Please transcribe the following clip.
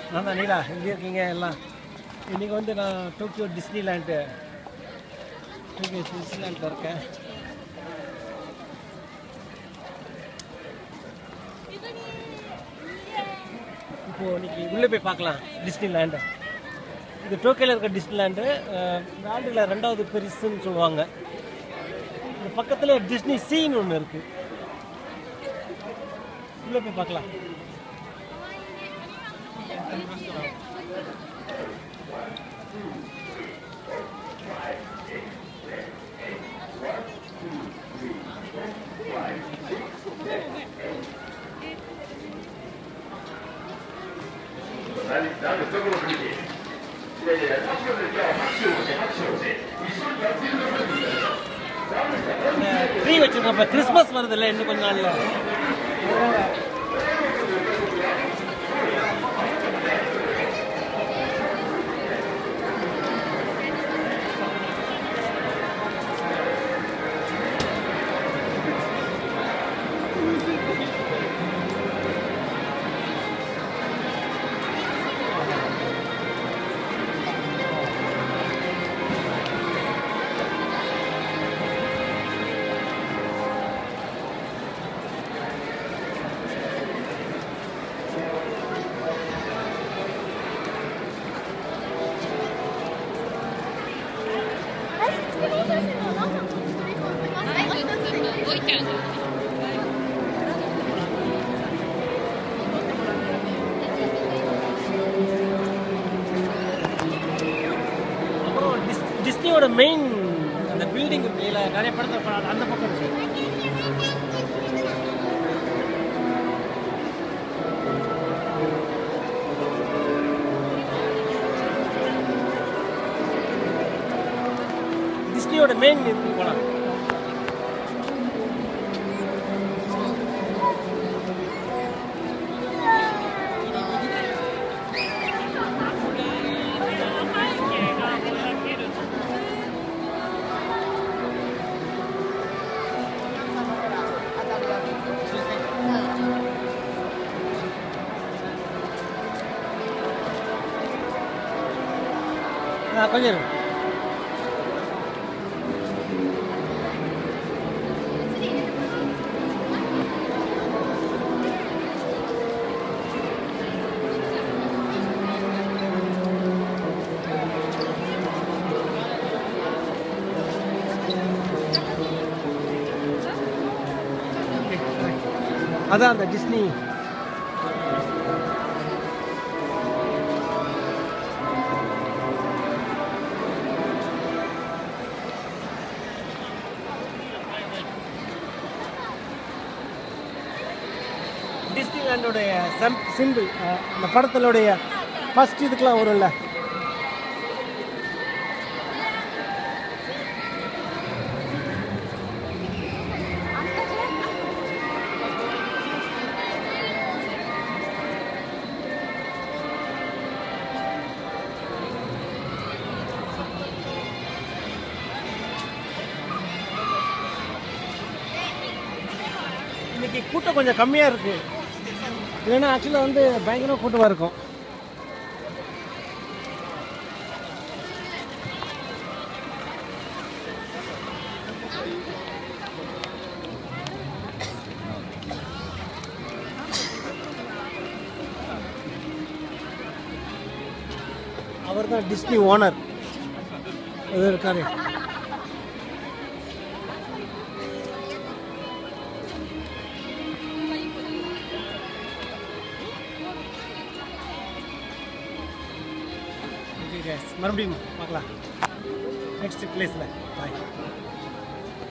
நான் தான் நீலா எப்படி இருக்கீங்க எல்லாம் இன்றைக்கி வந்து நான் டோக்கியோ டிஸ்னிலேண்டு டோக்கியோ டிஸ்னிலேண்டில் இருக்கேன் இப்போது இன்னைக்கு உள்ளே போய் பார்க்கலாம் டிஸ்னிலேண்டு இது டோக்கியோவில் இருக்க டிஸ்னிலேண்டு வேர்ல்டில் ரெண்டாவது பெருசுன்னு சொல்லுவாங்க இந்த பக்கத்தில் டிஸ்னி சீன் ஒன்று இருக்குது உள்ளே போய் பார்க்கலாம் ட்ரீ வச்சிருக்கோம் இப்போ கிறிஸ்மஸ் வருது இல்லை இன்னும் கொஞ்ச நாள்ல அப்புறம் டிஸ் டிஸ்னியோட மெயின் அந்த பில்டிங் இருக்கு இல்லை நிறைய படத்தை பா- அந்த பக்கம் இருக்கு டிஸ்னியோட மெயின் இதுக்கு போகலாம் ஆ கொஞ்சம் இருங்க. அதான் அந்த டிஸ்னி டிஸ்னிலேண்டோடைய சம் சிம்பிள் அந்த படத்தினுடைய ஃபர்ஸ்ட் இதுக்கெலாம் வரும்ல இன்னைக்கு கூட்டம் கொஞ்சம் கம்மியாக இருக்கு இல்லைன்னா ஆக்சுவலாக வந்து பயங்கர கூட்டமாக இருக்கும் அவர் தான் டிஸ்னி ஓனர் அது இருக்காரு Okay guys, மறுபடியும் பார்க்கலாம் நெக்ஸ்ட் பிளேஸில் பாய்